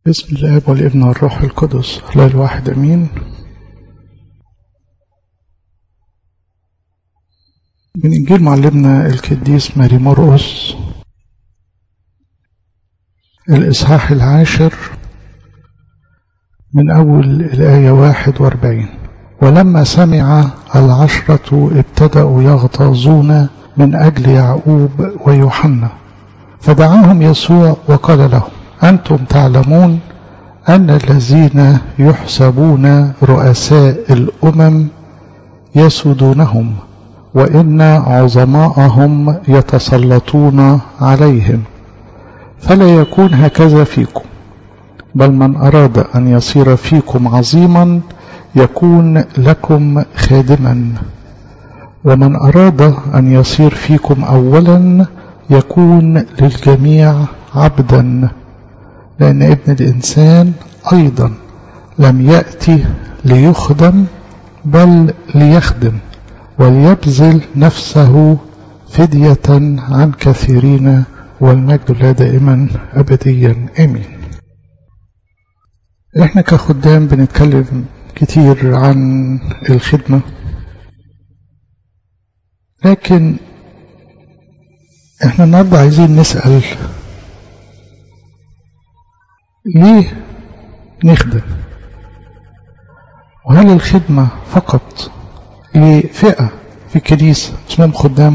بسم الله والابن والروح القدس الله الواحد امين من انجيل معلمنا القديس ماري مرقس الاصحاح العاشر من اول الايه واحد واربعين ولما سمع العشره ابتداوا يغتاظون من اجل يعقوب ويوحنا فدعاهم يسوع وقال لهم أنتم تعلمون أن الذين يحسبون رؤساء الأمم يسودونهم وإن عظماءهم يتسلطون عليهم فلا يكون هكذا فيكم بل من أراد أن يصير فيكم عظيما يكون لكم خادما ومن أراد أن يصير فيكم أولا يكون للجميع عبدا لأن ابن الإنسان أيضا لم يأتي ليخدم بل ليخدم وليبذل نفسه فدية عن كثيرين والمجد لا دائما أبديا آمين احنا كخدام بنتكلم كتير عن الخدمة لكن احنا النهارده عايزين نسأل ليه نخدم وهل الخدمة فقط لفئة في الكنيسة اسمهم خدام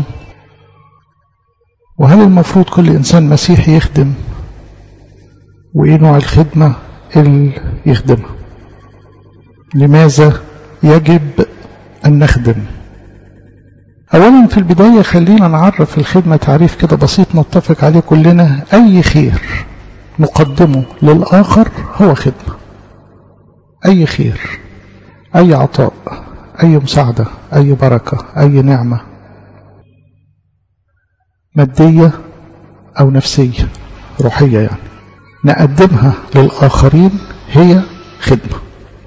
وهل المفروض كل إنسان مسيحي يخدم وإيه نوع الخدمة اللي يخدمها لماذا يجب أن نخدم أولا في البداية خلينا نعرف الخدمة تعريف كده بسيط نتفق عليه كلنا أي خير نقدمه للآخر هو خدمة أي خير أي عطاء أي مساعدة أي بركة أي نعمة مادية أو نفسية روحية يعني نقدمها للآخرين هي خدمة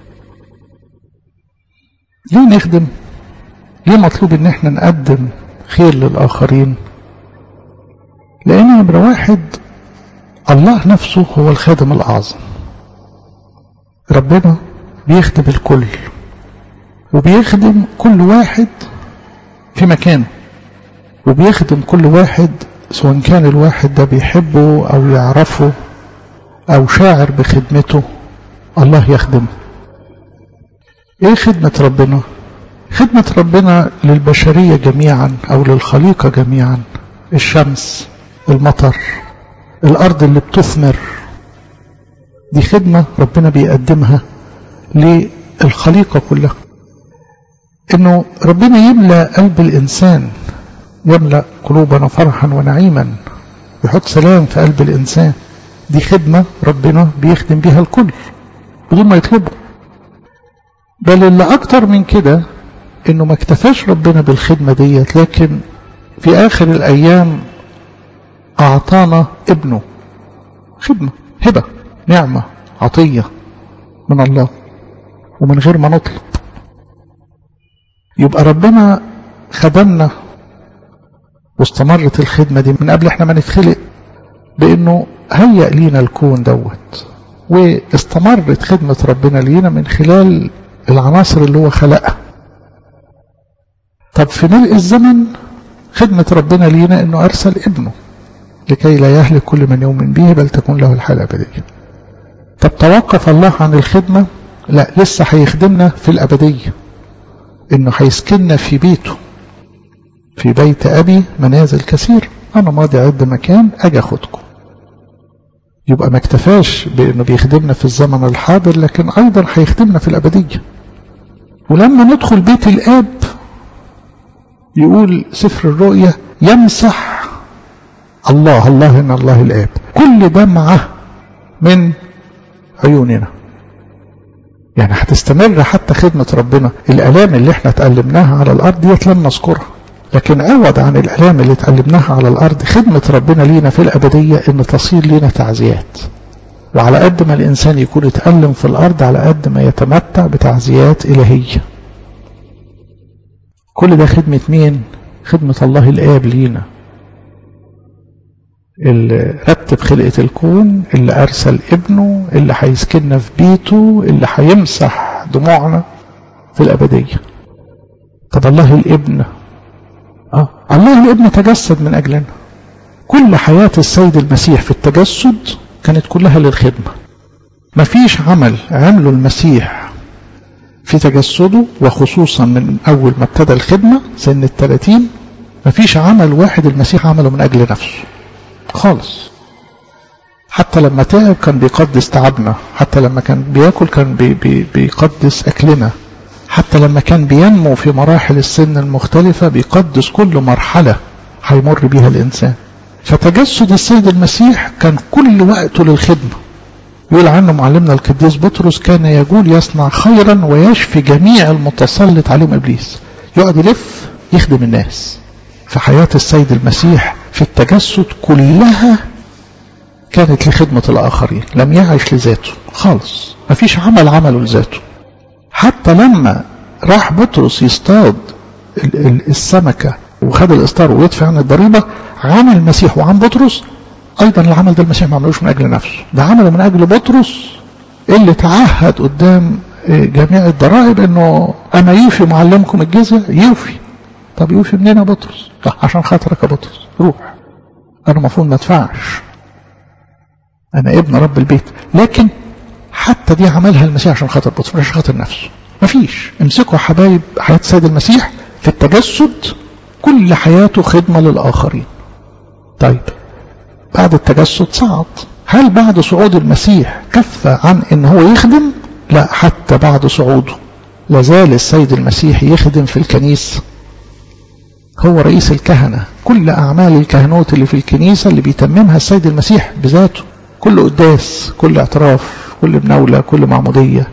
ليه نخدم ليه مطلوب ان احنا نقدم خير للآخرين لأن نمرة واحد الله نفسه هو الخادم الأعظم ربنا بيخدم الكل وبيخدم كل واحد في مكانه وبيخدم كل واحد سواء كان الواحد ده بيحبه أو يعرفه أو شاعر بخدمته الله يخدمه ايه خدمة ربنا خدمة ربنا للبشرية جميعا أو للخليقة جميعا الشمس المطر الأرض اللي بتثمر دي خدمة ربنا بيقدمها للخليقة كلها إنه ربنا يملأ قلب الإنسان يملأ قلوبنا فرحا ونعيما يحط سلام في قلب الإنسان دي خدمة ربنا بيخدم بيها الكل بدون ما يطلبه بل اللي أكتر من كده إنه ما اكتفاش ربنا بالخدمة ديت لكن في آخر الأيام أعطانا ابنه خدمة هبة نعمة عطية من الله ومن غير ما نطلب يبقى ربنا خدمنا واستمرت الخدمة دي من قبل احنا ما نتخلق بانه هيأ لينا الكون دوت واستمرت خدمة ربنا لينا من خلال العناصر اللي هو خلقها طب في ملء الزمن خدمة ربنا لينا انه ارسل ابنه لكي لا يهلك كل من يؤمن به بل تكون له الحياة الأبدية طب توقف الله عن الخدمة لا لسه هيخدمنا في الأبدية إنه هيسكننا في بيته في بيت أبي منازل كثير أنا ماضي أعد مكان أجي أخدكم يبقى ما اكتفاش بأنه بيخدمنا في الزمن الحاضر لكن أيضا هيخدمنا في الأبدية ولما ندخل بيت الآب يقول سفر الرؤيا يمسح الله الله إن الله الآب كل دمعة من عيوننا يعني هتستمر حتى خدمة ربنا الآلام اللي احنا تألمناها على الأرض ديت لن نذكرها لكن عوض عن الآلام اللي تألمناها على الأرض خدمة ربنا لينا في الأبدية إن تصير لينا تعزيات وعلى قد ما الإنسان يكون يتألم في الأرض على قد ما يتمتع بتعزيات إلهية كل ده خدمة مين؟ خدمة الله الآب لينا اللي رتب خلقة الكون اللي أرسل ابنه اللي هيسكننا في بيته اللي هيمسح دموعنا في الأبدية طب الله الابن آه. الله الابن تجسد من أجلنا كل حياة السيد المسيح في التجسد كانت كلها للخدمة مفيش عمل عمله المسيح في تجسده وخصوصا من أول ما ابتدى الخدمة سن الثلاثين مفيش عمل واحد المسيح عمله من أجل نفسه خالص حتى لما تعب كان بيقدس تعبنا حتى لما كان بياكل كان بي بي بيقدس أكلنا حتى لما كان بينمو في مراحل السن المختلفة بيقدس كل مرحلة هيمر بيها الإنسان فتجسد السيد المسيح كان كل وقته للخدمة يقول عنه معلمنا القديس بطرس كان يقول يصنع خيرا ويشفي جميع المتسلط عليهم إبليس يقعد يلف يخدم الناس في حياة السيد المسيح في التجسد كلها كانت لخدمة الآخرين لم يعش لذاته خالص ما فيش عمل عمله لذاته حتى لما راح بطرس يصطاد السمكة وخد الإصطار ويدفع عن الضريبة عن المسيح وعن بطرس أيضا العمل ده المسيح ما عملوش من أجل نفسه ده عمله من أجل بطرس اللي تعهد قدام جميع الضرائب انه انا يوفي معلمكم الجزية يوفي طب يوفي منين يا بطرس عشان خاطرك يا بطرس روح انا المفروض ما ادفعش انا ابن رب البيت لكن حتى دي عملها المسيح عشان خاطر بطرس مش عشان خاطر نفسه مفيش امسكوا يا حبايب حياة السيد المسيح في التجسد كل حياته خدمة للآخرين طيب بعد التجسد صعد هل بعد صعود المسيح كف عن ان هو يخدم لا حتى بعد صعوده لازال السيد المسيح يخدم في الكنيسة هو رئيس الكهنة كل أعمال الكهنوت اللي في الكنيسة اللي بيتممها السيد المسيح بذاته كل قداس كل اعتراف كل مناولة كل معمودية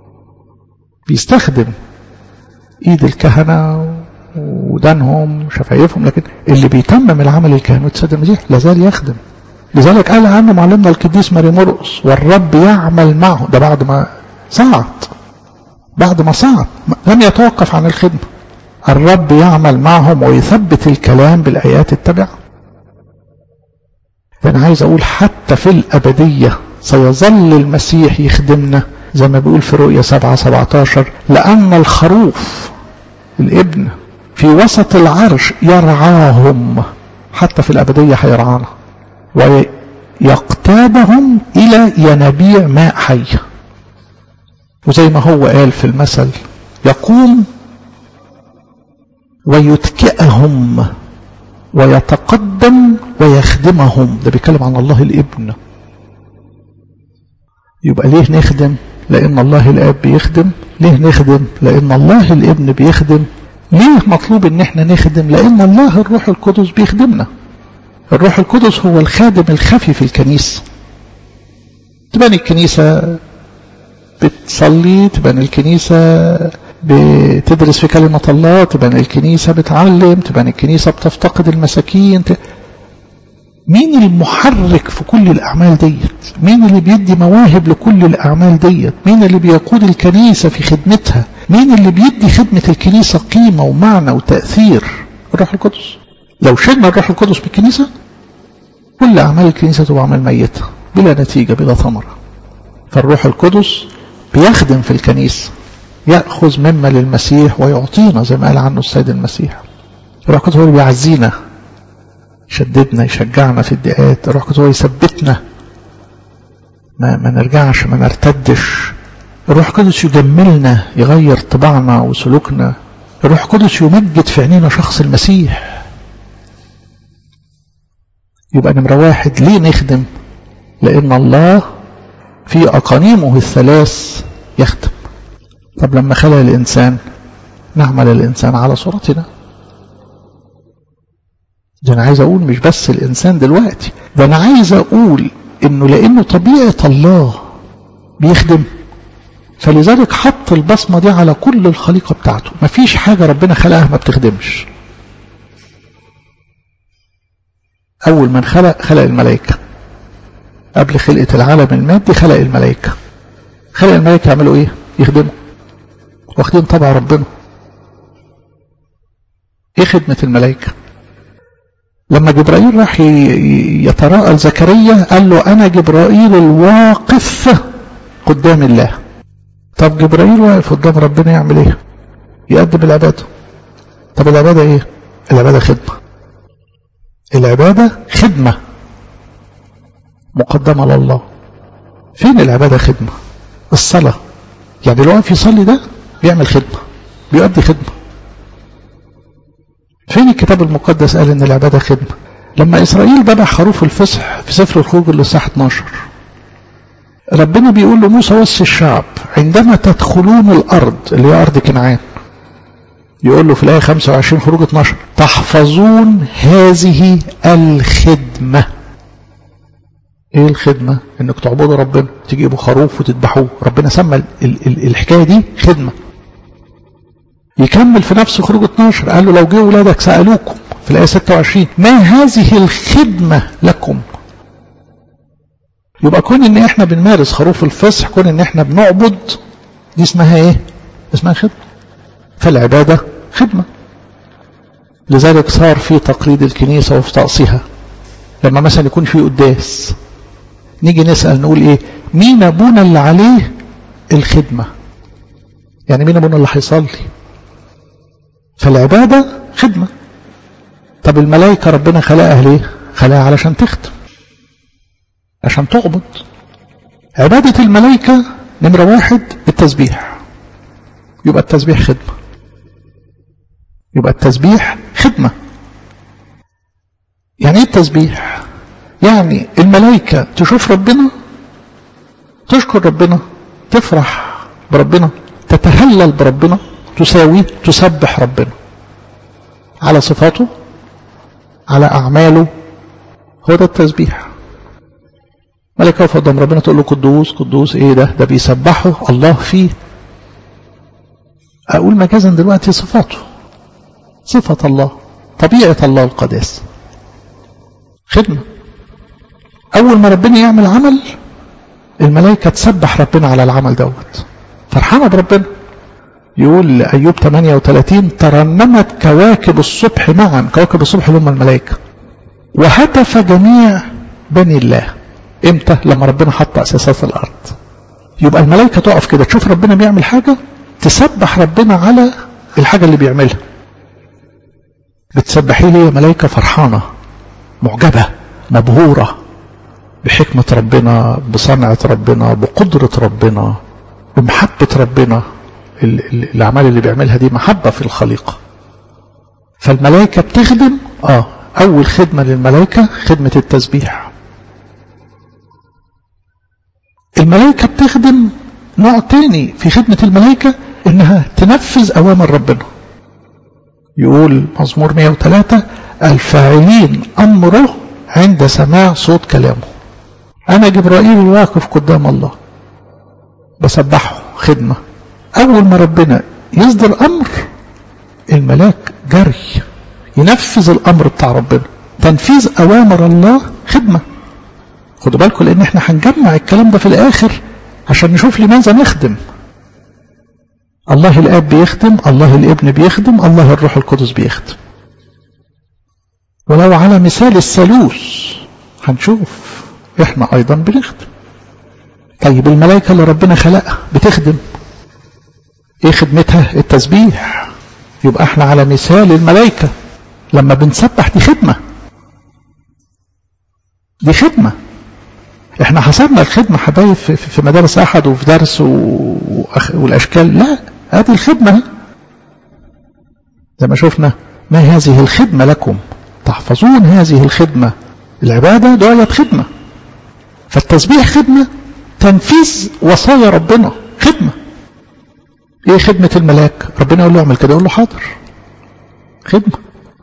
بيستخدم ايد الكهنة ودانهم شفايفهم لكن اللي بيتمم العمل الكهنوت السيد المسيح لازال يخدم لذلك قال عنه معلمنا القديس ماري مرقس والرب يعمل معه ده بعد ما صعد بعد ما صعد لم يتوقف عن الخدمة الرب يعمل معهم ويثبت الكلام بالآيات التبعة فأنا عايز أقول حتى في الأبدية سيظل المسيح يخدمنا زي ما بيقول في رؤية 7 17 لأن الخروف الابن في وسط العرش يرعاهم حتى في الأبدية هيرعانا ويقتادهم إلى ينابيع ماء حي وزي ما هو قال في المثل يقوم ويتكئهم ويتقدم ويخدمهم ده بيتكلم عن الله الابن يبقى ليه نخدم لأن الله الآب بيخدم ليه نخدم لأن الله الابن بيخدم ليه مطلوب ان احنا نخدم لأن الله الروح القدس بيخدمنا الروح القدس هو الخادم الخفي في الكنيسة تبان الكنيسة بتصلي تبان الكنيسة بتدرس في كلمة الله تبان الكنيسة بتعلم تبان الكنيسة بتفتقد المساكين مين المحرك في كل الأعمال ديت مين اللي بيدي مواهب لكل الأعمال ديت مين اللي بيقود الكنيسة في خدمتها مين اللي بيدي خدمة الكنيسة قيمة ومعنى وتأثير الروح القدس لو شلنا الروح القدس بالكنيسة كل أعمال الكنيسة تبقى أعمال ميتة بلا نتيجة بلا ثمرة فالروح القدس بيخدم في الكنيسة يأخذ مما للمسيح ويعطينا زي ما قال عنه السيد المسيح الروح القدس هو اللي بيعزينا يشددنا يشجعنا في الدقات الروح القدس هو يثبتنا ما, ما نرجعش ما نرتدش الروح القدس يجملنا يغير طباعنا وسلوكنا الروح القدس يمجد في عينينا شخص المسيح يبقى نمرة واحد ليه نخدم لأن الله في أقانيمه الثلاث يخدم طب لما خلق الإنسان نعمل الإنسان على صورتنا ده أنا عايز أقول مش بس الإنسان دلوقتي ده أنا عايز أقول إنه لأنه طبيعة الله بيخدم فلذلك حط البصمة دي على كل الخليقة بتاعته مفيش حاجة ربنا خلقها ما بتخدمش أول من خلق خلق الملائكة قبل خلقة العالم المادي خلق الملائكة خلق الملائكة يعملوا إيه؟ يخدموا واخدين طبع ربنا إيه خدمة الملائكة؟ لما جبرائيل راح يتراءى زكريا قال له أنا جبرائيل الواقف قدام الله طب جبرائيل واقف قدام ربنا يعمل ايه يقدم العبادة طب العبادة ايه العبادة خدمة العبادة خدمة مقدمة لله فين العبادة خدمة الصلاة يعني لو واقف يصلي ده بيعمل خدمة بيؤدي خدمة فين الكتاب المقدس قال ان العبادة خدمة لما اسرائيل ذبح خروف الفصح في سفر الخروج اللي الساعة 12 ربنا بيقول لموسى وصي الشعب عندما تدخلون الارض اللي هي ارض كنعان يقول له في الايه 25 خروج 12 تحفظون هذه الخدمه ايه الخدمة انك تعبدوا ربنا تجيبوا خروف وتذبحوه ربنا سمى ال ال الحكاية دي خدمة يكمل في نفس خروج 12 قال له لو جه ولادك سألوكم في الآية 26 ما هذه الخدمة لكم يبقى كون ان احنا بنمارس خروف الفصح كون ان احنا بنعبد دي اسمها ايه اسمها خدمة فالعبادة خدمة لذلك صار في تقليد الكنيسة وفي طقسها لما مثلا يكون في قداس نيجي نسأل نقول ايه مين ابونا اللي عليه الخدمة يعني مين ابونا اللي هيصلي فالعبادة خدمة طب الملائكة ربنا خلقها ليه خلقها علشان تخدم عشان تعبد عبادة الملائكة نمرة واحد التسبيح يبقى التسبيح خدمة يبقى التسبيح خدمة يعني ايه التسبيح يعني الملائكة تشوف ربنا تشكر ربنا تفرح بربنا تتهلل بربنا تساوي تسبح ربنا على صفاته على أعماله هو ده التسبيح ملكة وقف قدام ربنا تقول له قدوس قدوس ايه ده ده بيسبحه الله فيه اقول مجازا دلوقتي صفاته صفة الله طبيعة الله القداس خدمة أول ما ربنا يعمل عمل الملائكة تسبح ربنا على العمل دوت فرحانة بربنا يقول أيوب 38 ترنمت كواكب الصبح معا كواكب الصبح اللي هم الملائكة وهتف جميع بني الله امتى لما ربنا حط أساسات الأرض يبقى الملائكة تقف كده تشوف ربنا بيعمل حاجة تسبح ربنا على الحاجة اللي بيعملها بتسبحيه ليه ملائكة فرحانة معجبة مبهورة بحكمة ربنا بصنعة ربنا بقدرة ربنا بمحبة ربنا الأعمال اللي بيعملها دي محبة في الخليقة فالملائكة بتخدم آه أول خدمة للملائكة خدمة التسبيح الملائكة بتخدم نوع تاني في خدمة الملائكة إنها تنفذ أوامر ربنا يقول مزمور 103 الفاعلين أمره عند سماع صوت كلامه أنا جبرائيل واقف قدام الله بسبحه خدمة أول ما ربنا يصدر أمر الملاك جري ينفذ الأمر بتاع ربنا تنفيذ أوامر الله خدمة خدوا بالكم لأن احنا هنجمع الكلام ده في الآخر عشان نشوف لماذا نخدم الله الآب بيخدم الله الابن بيخدم الله الروح القدس بيخدم ولو على مثال الثالوث هنشوف احنا ايضا بنخدم طيب الملائكة اللي ربنا خلقها بتخدم ايه خدمتها التسبيح يبقى احنا على مثال الملائكة لما بنسبح دي خدمة دي خدمة احنا حسبنا الخدمة حبايب في, في مدارس احد وفي درس والاشكال لا هذه الخدمة زي ما شفنا ما هذه الخدمة لكم تحفظون هذه الخدمة العبادة دعية خدمة فالتسبيح خدمة تنفيذ وصايا ربنا خدمة ايه خدمة الملاك ربنا يقول له اعمل كده يقول له حاضر خدمة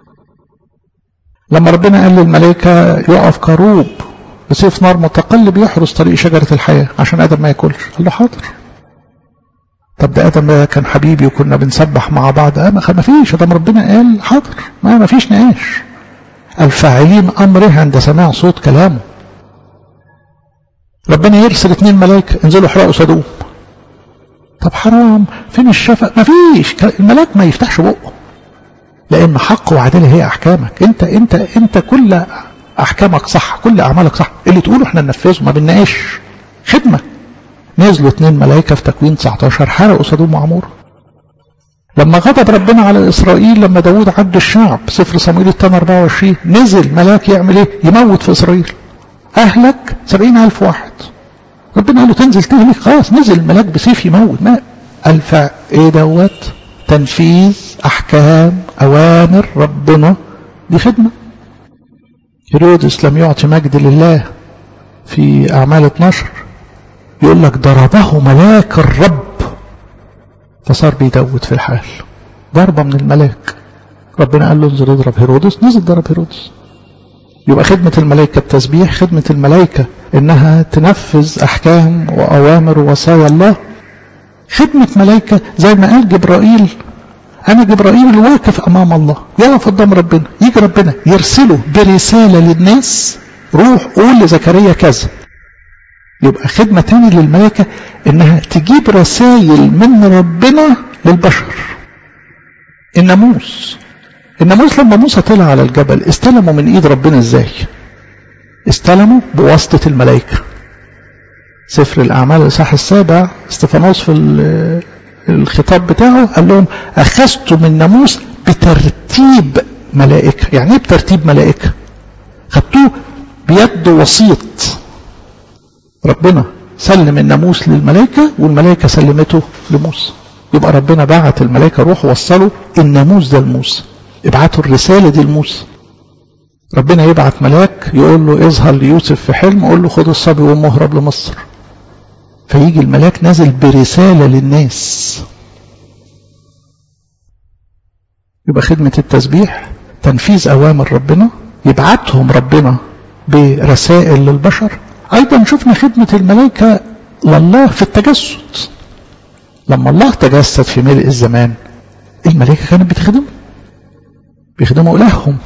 لما ربنا قال للملائكة يقف كروب بسيف نار متقلب يحرس طريق شجرة الحياة عشان آدم ما ياكلش قال له حاضر طب ده آدم ده كان حبيبي وكنا بنسبح مع بعض آه ما فيش آدم ربنا قال حاضر ما ما فيش نقاش الفاعلين أمره عند سماع صوت كلامه ربنا يرسل اتنين ملائكة انزلوا احرقوا صدوم طب حرام فين الشفق ما فيش الملاك ما يفتحش بقه لان حق وعداله هي احكامك انت انت انت كل احكامك صح كل اعمالك صح اللي تقوله احنا ننفذه ما بنناقش خدمه نزلوا اتنين ملائكه في تكوين 19 حرقوا سدوم وعموره لما غضب ربنا على اسرائيل لما داود عد الشعب سفر صمويل الثاني 24 نزل ملاك يعمل ايه يموت في اسرائيل اهلك سبعين الف واحد ربنا قال له تنزل تهلك خلاص نزل ملاك بسيف يموت ما الف ايه دوت تنفيذ احكام اوامر ربنا دي خدمه هيرودس لم يعطي مجد لله في اعمال 12 يقول لك ضربه ملاك الرب فصار بيدود في الحال ضربه من الملاك ربنا قال له انزل اضرب هيرودس نزل ضرب هيرودس يبقى خدمة الملائكة التسبيح خدمة الملائكة انها تنفذ احكام واوامر ووصايا الله خدمة ملائكة زي ما قال جبرائيل انا جبرائيل اللي واقف امام الله يقف قدام ربنا يجي ربنا يرسله برسالة للناس روح قول لزكريا كذا يبقى خدمة تاني للملائكة انها تجيب رسائل من ربنا للبشر الناموس الناموس لما موسى طلع على الجبل استلموا من ايد ربنا ازاي استلموا بواسطة الملائكة سفر الأعمال الإصحاح السابع استفانوس في الخطاب بتاعه قال لهم أخذتم الناموس بترتيب ملائكة يعني ايه بترتيب ملائكة خدتوه بيد وسيط ربنا سلم الناموس للملائكة والملائكة سلمته لموسى يبقى ربنا بعت الملائكة روح وصلوا الناموس ده لموسى ابعتوا الرسالة دي لموسى ربنا يبعت ملاك يقول له اظهر ليوسف في حلم قول له خد الصبي وامه اهرب لمصر فيجي الملاك نازل برسالة للناس يبقى خدمة التسبيح تنفيذ أوامر ربنا يبعتهم ربنا برسائل للبشر أيضا شفنا خدمة الملائكة لله في التجسد لما الله تجسد في ملء الزمان الملائكة كانت بتخدمه بيخدموا إلههم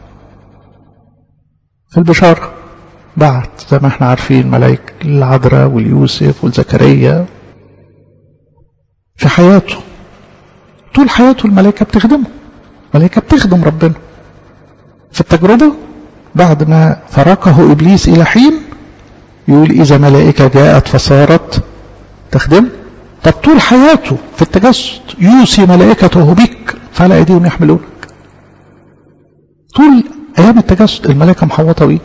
في البشارة بعت زي ما احنا عارفين ملائكة العذراء واليوسف والزكريا في حياته طول حياته الملائكة بتخدمه الملائكة بتخدم ربنا في التجربة بعد ما فرقه إبليس إلى حين يقول إذا ملائكة جاءت فصارت تخدم طب طول حياته في التجسد يوصي ملائكته بك فعلى أيديهم يحملونك طول أيام التجسد الملائكة محوطة بيه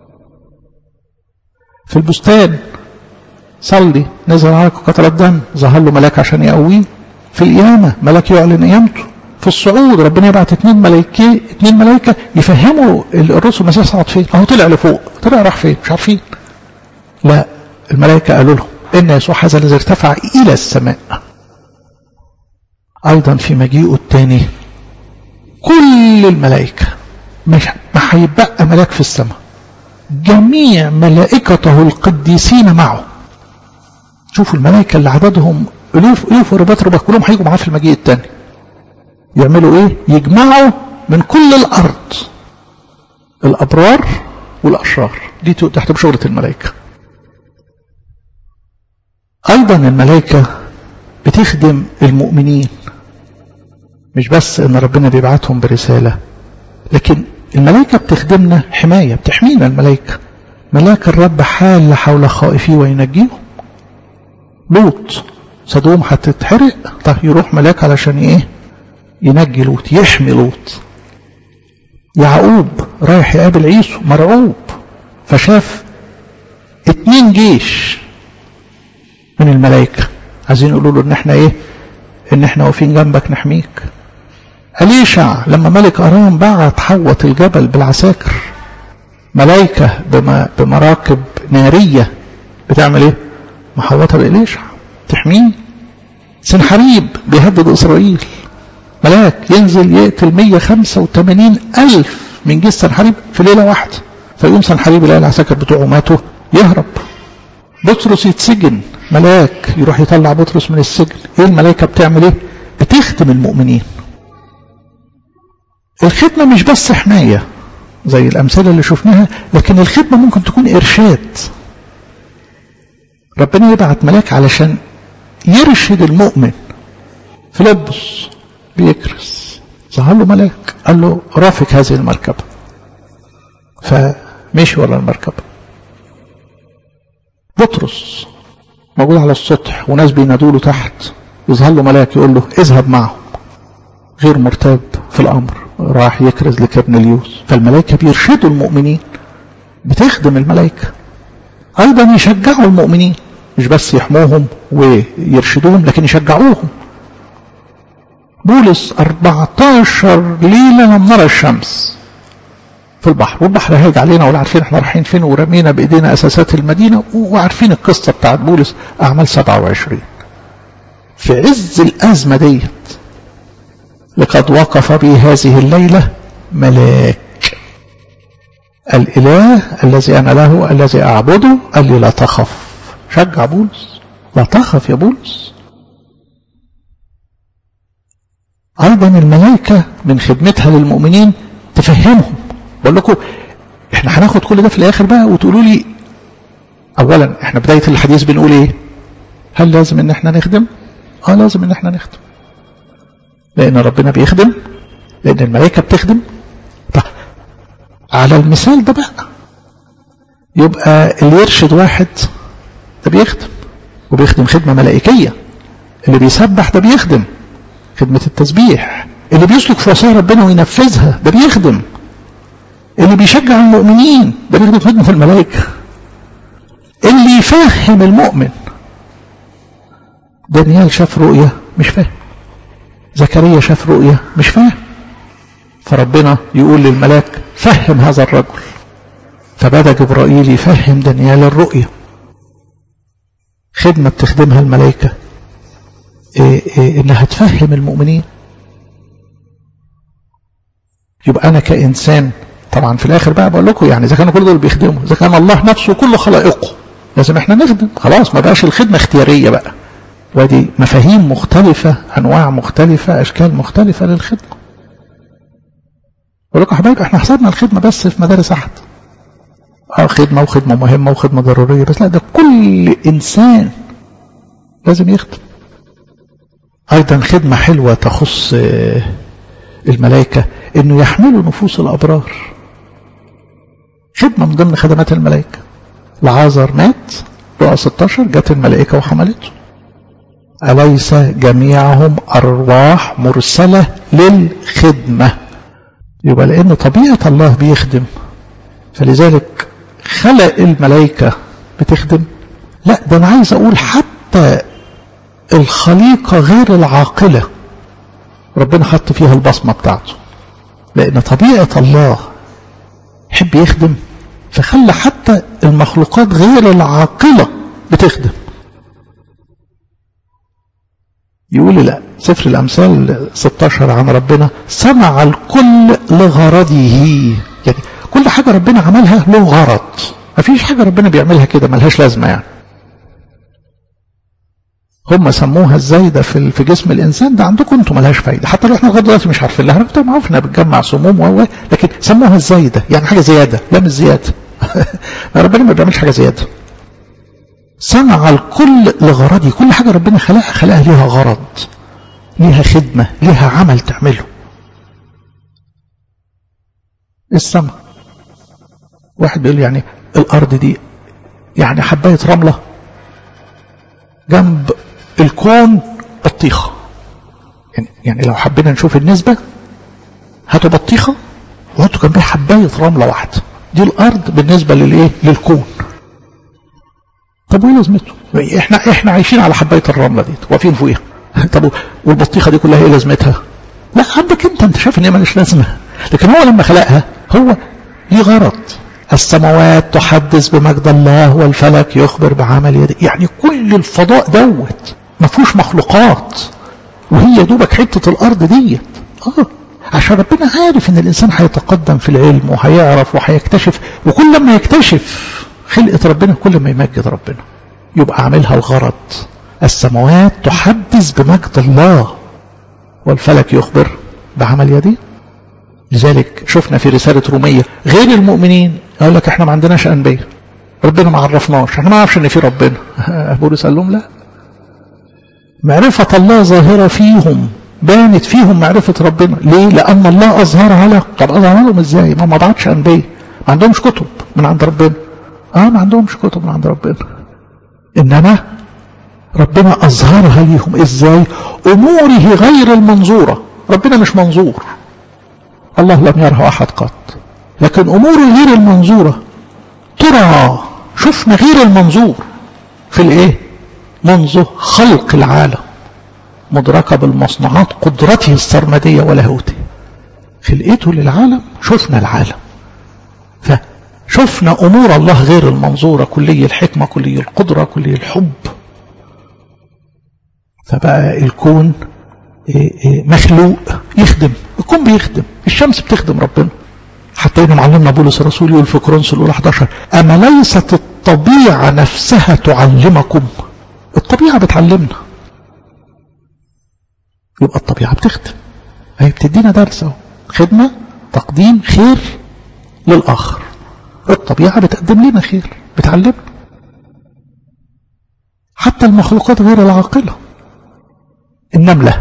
في البستان صلي نزل عليك قطرة دم ظهر له ملاك عشان يقويه في القيامة ملاك يعلن قيامته في الصعود ربنا يبعت اتنين ملايكة اتنين ملايكة يفهموا الرسل المسيح صعد فين اهو طلع لفوق طلع راح فين مش عارفين لا الملائكة قالوا لهم ان يسوع هذا الذي ارتفع الى السماء ايضا في مجيئه الثاني كل الملائكة مش ما هيبقى ملاك في السماء جميع ملائكته القديسين معه شوفوا الملائكة اللي عددهم ألوف ألوف وربات ربات كلهم هيجوا معاه في المجيء الثاني يعملوا ايه يجمعوا من كل الأرض الأبرار والأشرار دي تحت بشغلة الملائكة أيضا الملائكة بتخدم المؤمنين مش بس ان ربنا بيبعتهم برسالة لكن الملائكة بتخدمنا حماية بتحمينا الملائكة ملاك الرب حال حول خائفيه وينجيهم لوط صدوم هتتحرق طيب يروح ملاك علشان ايه ينجي لوط يحمي لوط يعقوب رايح يقابل عيسو مرعوب فشاف اتنين جيش من الملائكة عايزين يقولوا له ان احنا ايه ان احنا واقفين جنبك نحميك أليشع لما ملك أرام بعت حوط الجبل بالعساكر ملائكة بمراكب نارية بتعمل ايه محوطة بإليشع تحميه سنحريب بيهدد إسرائيل ملاك ينزل يقتل 185 ألف من جيش سنحريب في ليلة واحدة فيقوم سنحريب يلاقي العساكر بتوعه ماتوا يهرب بطرس يتسجن ملاك يروح يطلع بطرس من السجن ايه الملائكة بتعمل ايه بتخدم المؤمنين الخدمة مش بس حماية زي الأمثلة اللي شفناها لكن الخدمة ممكن تكون إرشاد ربنا يبعت ملاك علشان يرشد المؤمن فيلبس بيكرس ظهر له ملاك قال له رافق هذه المركبة فمشي ورا المركبة بطرس موجود على السطح وناس بينادوا له تحت يظهر له ملاك يقول له اذهب معهم غير مرتاب في الأمر راح يكرز لكرنليوس فالملائكة بيرشدوا المؤمنين بتخدم الملائكة أيضا يشجعوا المؤمنين مش بس يحموهم ويرشدوهم لكن يشجعوهم بولس 14 ليلة لم نرى الشمس في البحر والبحر هاج علينا ولا عارفين احنا رايحين فين ورمينا بايدينا اساسات المدينة وعارفين القصة بتاعت بولس اعمال 27 في عز الازمة ديت لقد وقف بي هذه الليلة ملاك الإله الذي أنا له الذي أعبده قال لي لا تخف شجع بولس لا تخف يا بولس أيضا الملائكة من خدمتها للمؤمنين تفهمهم بقول لكم احنا هناخد كل ده في الآخر بقى وتقولوا لي أولا احنا بداية الحديث بنقول ايه هل لازم ان احنا نخدم اه لازم ان احنا نخدم لأن ربنا بيخدم لأن الملائكة بتخدم طيب على المثال ده بقى يبقى اللي يرشد واحد ده بيخدم وبيخدم خدمة ملائكية اللي بيسبح ده بيخدم خدمة التسبيح اللي بيسلك في وصايا ربنا وينفذها ده بيخدم اللي بيشجع المؤمنين ده بيخدم خدمة الملائكة اللي يفهم المؤمن دانيال شاف رؤية مش فاهم زكريا شاف رؤية مش فاهم فربنا يقول للملاك فهم هذا الرجل فبدأ جبرائيل يفهم دانيال الرؤية خدمة بتخدمها الملائكة إيه إيه إنها تفهم المؤمنين يبقى أنا كإنسان طبعا في الآخر بقى بقول لكم يعني إذا كانوا كل دول بيخدموا إذا كان الله نفسه كل خلائقه لازم إحنا نخدم خلاص ما بقاش الخدمة اختيارية بقى ودي مفاهيم مختلفة أنواع مختلفة أشكال مختلفة للخدمة بقول لكم يا حبايبي احنا حسبنا الخدمة بس في مدارس أحد اه خدمة وخدمة مهمة وخدمة ضرورية بس لا ده كل إنسان لازم يخدم أيضا خدمة حلوة تخص الملائكة إنه يحملوا نفوس الأبرار خدمة من ضمن خدمات الملائكة لعازر مات لقى 16 جت الملائكة وحملته أليس جميعهم أرواح مرسلة للخدمة يبقى لأن طبيعة الله بيخدم فلذلك خلق الملائكة بتخدم لا ده أنا عايز أقول حتى الخليقة غير العاقلة ربنا حط فيها البصمة بتاعته لأن طبيعة الله يحب يخدم فخلى حتى المخلوقات غير العاقلة بتخدم يقول لا سفر الأمثال 16 عن ربنا صنع الكل لغرضه يعني كل حاجة ربنا عملها له غرض ما فيش حاجة ربنا بيعملها كده ملهاش لازمة يعني هم سموها الزايدة في في جسم الإنسان ده عندكم انتم ملهاش فايدة حتى لو احنا لغاية دلوقتي مش عارفين لها انتم معروف انها بتجمع سموم و لكن سموها الزايدة يعني حاجة زيادة لا مش زيادة ربنا ما بيعملش حاجة زيادة صنع الكل لغرضه كل حاجة ربنا خلقها خلقها ليها غرض ليها خدمة ليها عمل تعمله السماء واحد بيقول يعني الأرض دي يعني حباية رملة جنب الكون بطيخة يعني, يعني لو حبينا نشوف النسبة هاتوا بطيخة وهاتوا جنبها حباية رملة واحدة دي الأرض بالنسبة للإيه للكون طب وايه لازمته احنا احنا عايشين على حبايه الرمله دي واقفين فوقيها طب والبطيخه دي كلها ايه لازمتها لا عندك انت انت شايف ان هي مالهاش لازمه لكن هو لما خلقها هو ليه غرض السماوات تحدث بمجد الله والفلك يخبر بعمل يده يعني كل الفضاء دوت ما فيهوش مخلوقات وهي دوبك حته الارض ديت اه عشان ربنا عارف ان الانسان هيتقدم في العلم وهيعرف وهيكتشف وكل ما يكتشف خلقة ربنا كل ما يمجد ربنا يبقى عاملها الغرض السماوات تحدث بمجد الله والفلك يخبر بعمل يديه لذلك شفنا في رسالة رومية غير المؤمنين يقول لك احنا ما عندناش أنبياء ربنا ما عرفناش احنا ما نعرفش ان في ربنا بولس قال لهم لا معرفة الله ظاهرة فيهم بانت فيهم معرفة ربنا ليه لأن الله أظهرها لهم طب أظهرها لهم إزاي ما ما بعتش أنبياء ما عندهمش كتب من عند ربنا اه ما عندهمش كتب من عند ربنا إنما ربنا أظهرها ليهم إزاي أموره غير المنظورة ربنا مش منظور الله لم يره أحد قط لكن أموره غير المنظورة ترى شفنا غير المنظور في الإيه منذ خلق العالم مدركة بالمصنوعات قدرته السرمدية ولاهوته خلقته للعالم شفنا العالم فشفنا أمور الله غير المنظورة كلية الحكمة كلية القدرة كلية الحب فبقى الكون مخلوق يخدم الكون بيخدم الشمس بتخدم ربنا حتى ان معلمنا بولس الرسول يقول في كورنثوس الاولى 11 اما ليست الطبيعه نفسها تعلمكم الطبيعه بتعلمنا يبقى الطبيعه بتخدم هي بتدينا درس اهو خدمه تقديم خير للاخر الطبيعه بتقدم لنا خير بتعلمنا حتى المخلوقات غير العاقله النمله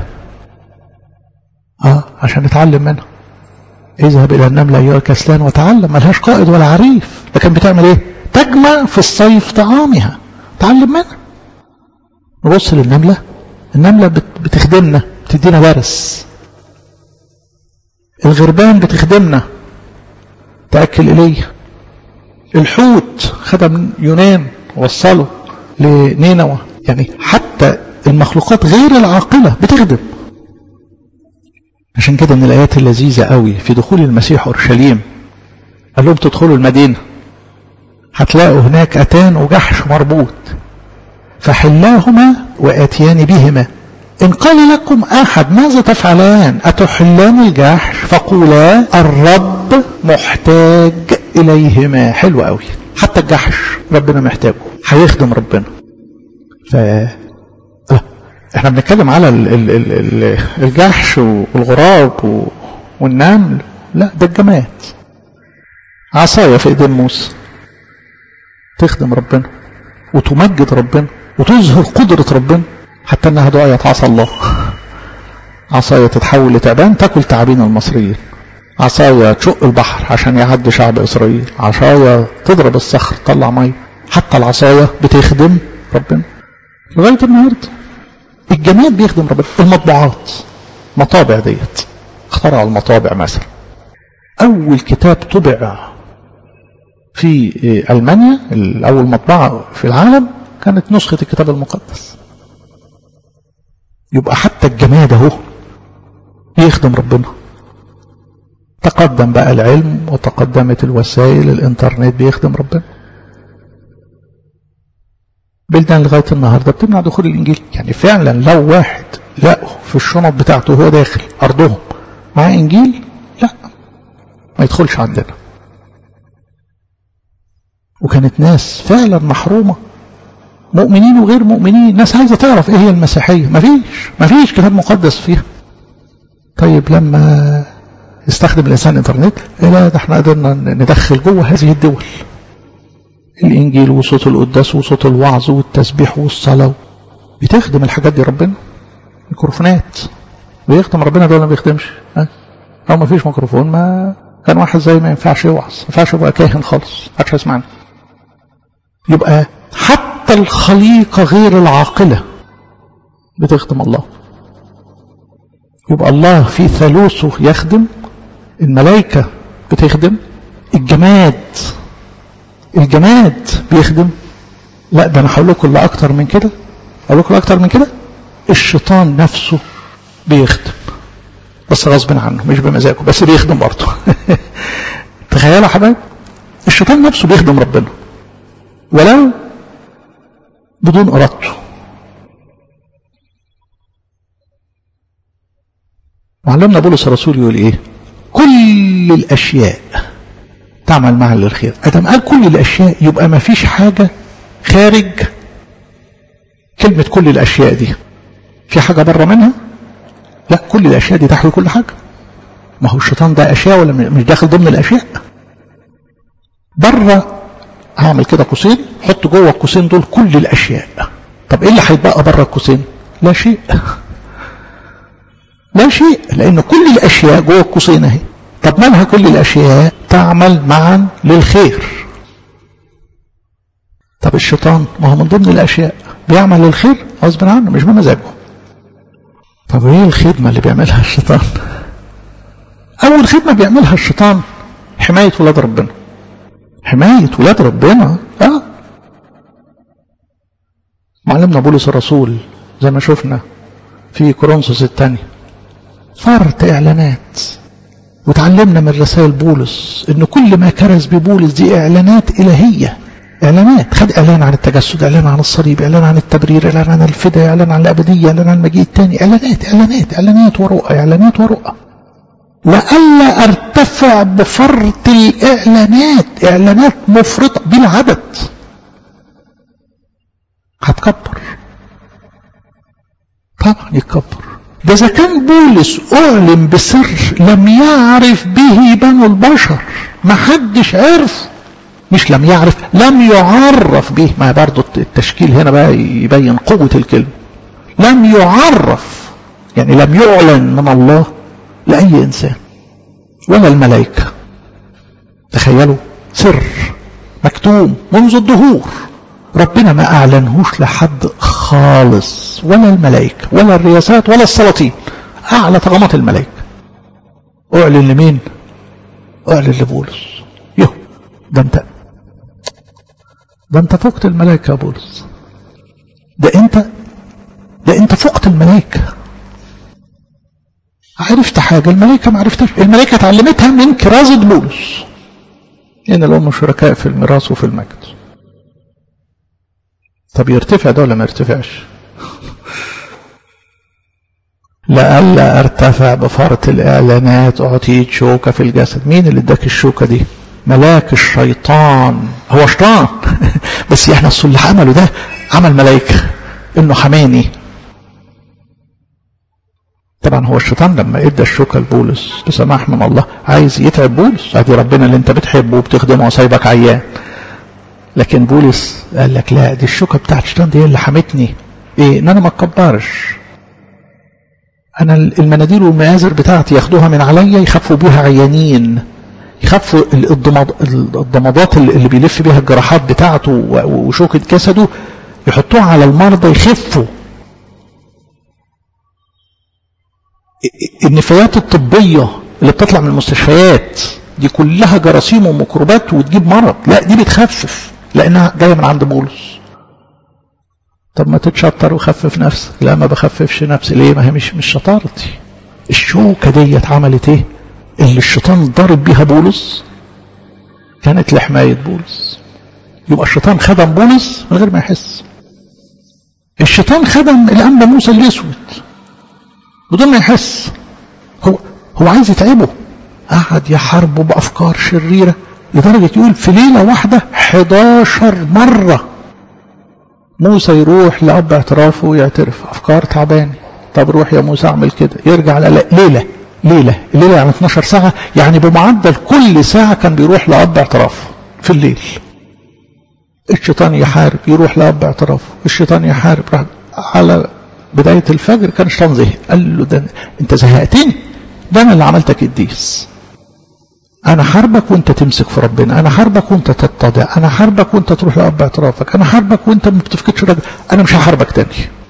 اه عشان نتعلم منها اذهب الى النملة ايها الكسلان وتعلم ملهاش قائد ولا عريف لكن بتعمل ايه تجمع في الصيف طعامها تعلم منها نبص للنملة النملة بتخدمنا بتدينا درس الغربان بتخدمنا تأكل إليه الحوت خدم يونان وصله لنينوى يعني حتى المخلوقات غير العاقلة بتخدم عشان كده من الآيات اللذيذة قوي في دخول المسيح أورشليم قال لهم تدخلوا المدينة هتلاقوا هناك أتان وجحش مربوط فحلاهما وآتيان بهما إن قال لكم أحد ماذا تفعلان أتحلان الجحش فقولا الرب محتاج إليهما حلو قوي حتى الجحش ربنا محتاجه هيخدم ربنا ف احنا بنتكلم على ال ال ال ال الجحش والغراب والنمل لا ده الجماد عصاية في ايدين موسى تخدم ربنا وتمجد ربنا وتظهر قدرة ربنا حتى انها دعاية عصا الله عصاية تتحول لتعبان تاكل تعابين المصريين عصاية تشق البحر عشان يعدي شعب اسرائيل عصاية تضرب الصخر تطلع ميه حتى العصاية بتخدم ربنا لغاية النهارده الجماد بيخدم ربنا المطبوعات مطابع ديت اخترعوا المطابع مثلا اول كتاب طبع في المانيا اول مطبعه في العالم كانت نسخه الكتاب المقدس يبقى حتى الجماد اهو يخدم ربنا تقدم بقى العلم وتقدمت الوسائل الانترنت بيخدم ربنا بلدان لغاية النهاردة بتمنع دخول الإنجيل يعني فعلا لو واحد لقوا في الشنط بتاعته وهو داخل أرضهم مع إنجيل لا ما يدخلش عندنا وكانت ناس فعلا محرومة مؤمنين وغير مؤمنين ناس عايزة تعرف ايه هي المسيحية مفيش مفيش كتاب مقدس فيها طيب لما يستخدم الإنسان الإنترنت لا ده احنا قدرنا ندخل جوه هذه الدول الإنجيل وصوت القداس وصوت الوعظ والتسبيح والصلاة بتخدم الحاجات دي ربنا ميكروفونات بيخدم ربنا ده ولا ما بيخدمش ها لو ما فيش ميكروفون ما كان واحد زي ما ينفعش يوعظ ما ينفعش يبقى كاهن خالص محدش هيسمعني يبقى حتى الخليقة غير العاقلة بتخدم الله يبقى الله في ثالوثه يخدم الملائكة بتخدم الجماد الجماد بيخدم لا ده انا هقول لكم لا اكتر من كده اقول لكم اكتر من كده الشيطان نفسه بيخدم بس غصب عنه مش بمزاجه بس بيخدم برضه تخيلوا يا حبايب الشيطان نفسه بيخدم ربنا ولو بدون ارادته معلمنا بولس الرسول يقول ايه كل الاشياء تعمل معا للخير ادم قال كل الاشياء يبقى ما فيش حاجه خارج كلمه كل الاشياء دي في حاجه بره منها لا كل الاشياء دي تحوي كل حاجه ما هو الشيطان ده اشياء ولا مش داخل ضمن الاشياء بره هعمل كده قوسين حط جوه القوسين دول كل الاشياء طب ايه اللي هيتبقى بره القوسين لا شيء لا شيء لأن كل الأشياء جوه القوسين اهي طب مالها كل الأشياء تعمل معا للخير طب الشيطان ما هو من ضمن الأشياء بيعمل للخير غصب عنه مش بمزاجه طب ايه الخدمة اللي بيعملها الشيطان أول خدمة بيعملها الشيطان حماية ولاد ربنا حماية ولاد ربنا اه معلمنا بولس الرسول زي ما شفنا في كورنثوس الثانية فرط إعلانات وتعلمنا من رسائل بولس إن كل ما كرز ببولس دي إعلانات إلهية إعلانات خد إعلان عن التجسد إعلان عن الصليب إعلان عن التبرير إعلان عن الفداء إعلان عن الأبدية إعلان عن المجيء الثاني إعلانات إعلانات إعلانات ورؤى إعلانات ورؤى لئلا ارتفع بفرط الإعلانات إعلانات مفرطة بلا عدد هتكبر طبعا يتكبر ده إذا كان بولس أعلن بسر لم يعرف به بنو البشر ما حدش عرف مش لم يعرف لم يعرف به ما برضه التشكيل هنا بقى يبين قوة الكلمة لم يعرف يعني لم يعلن من الله لأي إنسان ولا الملائكة تخيلوا سر مكتوم منذ الدهور ربنا ما أعلنهوش لحد خالص ولا الملائكة ولا الرياسات ولا السلاطين أعلى طغمات الملائكة أعلن لمين أعلن لبولس يو ده أنت ده أنت فوقت الملائكة يا بولس ده أنت ده أنت فوقت الملائكة عرفت حاجة الملائكة ما عرفتهاش الملائكة اتعلمتها من كرازة بولس إن الأم شركاء في الميراث وفي المجد طب يرتفع ده ولا ما يرتفعش لألا ارتفع بفرط الإعلانات أعطيت شوكة في الجسد مين اللي اداك الشوكة دي ملاك الشيطان هو شيطان بس احنا اصل اللي عمله ده عمل ملائكة انه حماني طبعا هو الشيطان لما ادى الشوكة لبولس بسماح من الله عايز يتعب بولس ادي ربنا اللي انت بتحبه وبتخدمه وسايبك عيان لكن بولس قال لك لا دي الشوكة بتاعت الشيطان دي اللي حمتني ايه ان انا ما اتكبرش انا المناديل والمآزر بتاعتي ياخدوها من عليا يخفوا بيها عيانين يخفوا الضمادات اللي بيلف بيها الجراحات بتاعته وشوكة جسده يحطوها على المرضى يخفوا النفايات الطبية اللي بتطلع من المستشفيات دي كلها جراثيم وميكروبات وتجيب مرض لا دي بتخفف لانها جايه من عند بولس طب ما تتشطر وخفف نفسك لا ما بخففش نفسي ليه ما هي مش مش شطارتي الشوكه ديت عملت ايه اللي الشيطان ضارب بيها بولس كانت لحمايه بولس يبقى الشيطان خدم بولس من غير ما يحس الشيطان خدم الانبا موسى الاسود بدون ما يحس هو هو عايز يتعبه قعد يحاربه بافكار شريره لدرجه يقول في ليله واحده 11 مره موسى يروح لاب اعترافه ويعترف افكار تعبانه طب روح يا موسى اعمل كده يرجع لا ليله ليله الليله يعني 12 ساعه يعني بمعدل كل ساعه كان بيروح لاب اعترافه في الليل الشيطان يحارب يروح لاب اعترافه الشيطان يحارب راح على بداية الفجر كان الشيطان زهق قال له ده انت زهقتني ده انا اللي عملتك الديس انا حاربك وانت تمسك في ربنا انا حاربك وانت تتضع انا حاربك وانت تروح لاب اعترافك انا حاربك وانت ما بتفقدش رجل انا مش هحاربك تاني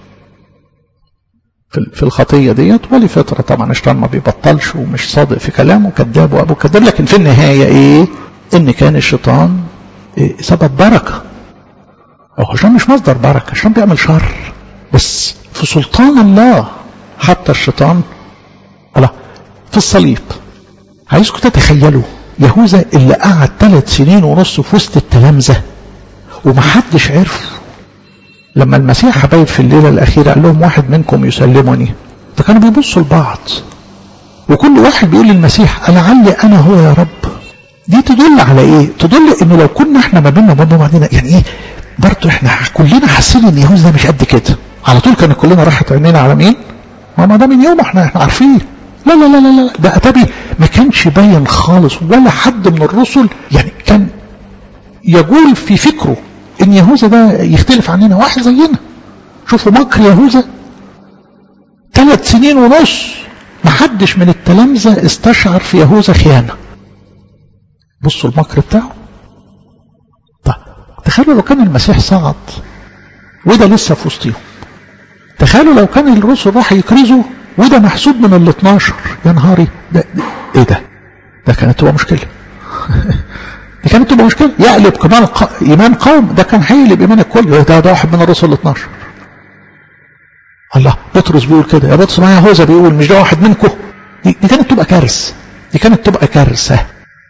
في الخطيه ديت ولفتره طبعا الشيطان ما بيبطلش ومش صادق في كلامه كذاب وابو كذاب لكن في النهايه ايه ان كان الشيطان إيه سبب بركه هو الشيطان مش مصدر بركه الشيطان بيعمل شر بس في سلطان الله حتى الشيطان الله في الصليب عايزكم تتخيلوا يهوذا اللي قعد ثلاث سنين ونص في وسط التلامذه ومحدش عرف لما المسيح حبايب في الليله الاخيره قال لهم واحد منكم يسلمني فكانوا بيبصوا لبعض وكل واحد بيقول للمسيح لعلي انا هو يا رب دي تدل على ايه تدل انه لو كنا احنا ما بيننا وما بعضنا يعني ايه برضه احنا كلنا حاسين ان يهوذا مش قد كده على طول كان كلنا راحت عينينا على مين ما ده من يوم احنا احنا عارفين لا لا لا لا لا ده اتابي ما كانش باين خالص ولا حد من الرسل يعني كان يقول في فكره ان يهوذا ده يختلف عننا واحد زينا شوفوا مكر يهوذا ثلاث سنين ونص محدش من التلامذة استشعر في يهوذا خيانة بصوا المكر بتاعه طيب تخيلوا لو كان المسيح صعد وده لسه في وسطهم تخيلوا لو كان الرسل راح يكرزوا وده محسوب من ال 12 يا نهاري ده, ده ايه ده؟ ده كانت تبقى مشكله دي كانت تبقى مشكله يقلب كمان ق... ايمان قوم ده كان هيقلب ايمان الكل ده ده واحد من الرسل ال 12 الله بطرس بيقول كده يا بطرس معايا هوذا بيقول مش ده واحد منكم دي, دي كانت تبقى كارثه دي كانت تبقى كارثه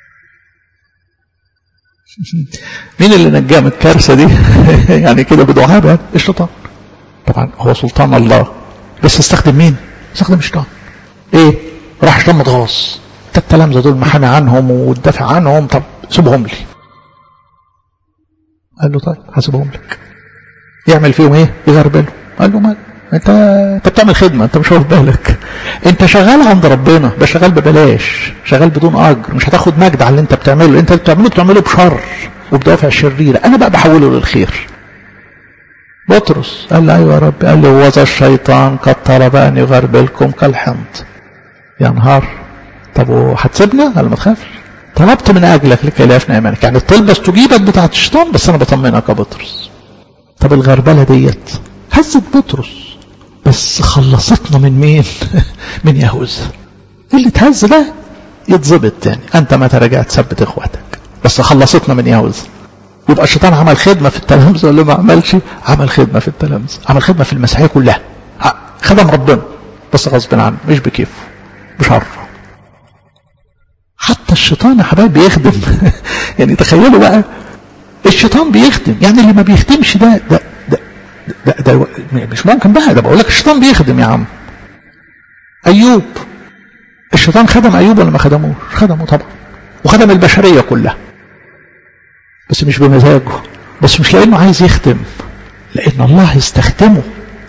مين اللي نجاه من الكارثه دي يعني كده بدعاء يعني الشيطان طبعا هو سلطان الله بس استخدم مين استخدم الشيطان ايه راح الشيطان متغاظ انت التلامذه دول محامي عنهم وتدافع عنهم طب سيبهم لي قال له طيب هسيبهم لك يعمل فيهم ايه يغربله قال له مال انت انت بتعمل خدمه انت مش واخد بالك انت شغال عند ربنا بس شغال ببلاش شغال بدون اجر مش هتاخد مجد على اللي انت بتعمله انت بتعمله بتعمله بشر وبدوافع شريره انا بقى بحوله للخير بطرس قال له ايوه يا رب قال له وذا الشيطان قد طلب ان يغربلكم كالحنط يا نهار طب وهتسيبنا قال ما تخافش طلبت من اجلك لكي لا يفنى ايمانك يعني الطلبه استجيبت بتاعت الشيطان بس انا بطمنك يا بطرس طب الغربله ديت هزت بطرس بس خلصتنا من مين من يهوذا اللي اتهز ده يتظبط تاني انت متى رجعت ثبت اخواتك بس خلصتنا من يهوذا يبقى الشيطان عمل خدمة في التلامذة ولا ما عملش عمل خدمة في التلامذة عمل خدمة في المسيحية كلها خدم ربنا بس غصب عنه مش بكيفه بشره حتى الشيطان يا حبايبي بيخدم يعني تخيلوا بقى الشيطان بيخدم يعني اللي ما بيخدمش ده ده ده, ده, ده, ده مش ممكن بقى ده بقول لك الشيطان بيخدم يا عم ايوب الشيطان خدم ايوب ولا ما خدموش خدمه طبعا وخدم البشريه كلها بس مش بمزاجه بس مش لانه عايز يخدم لان الله يستخدمه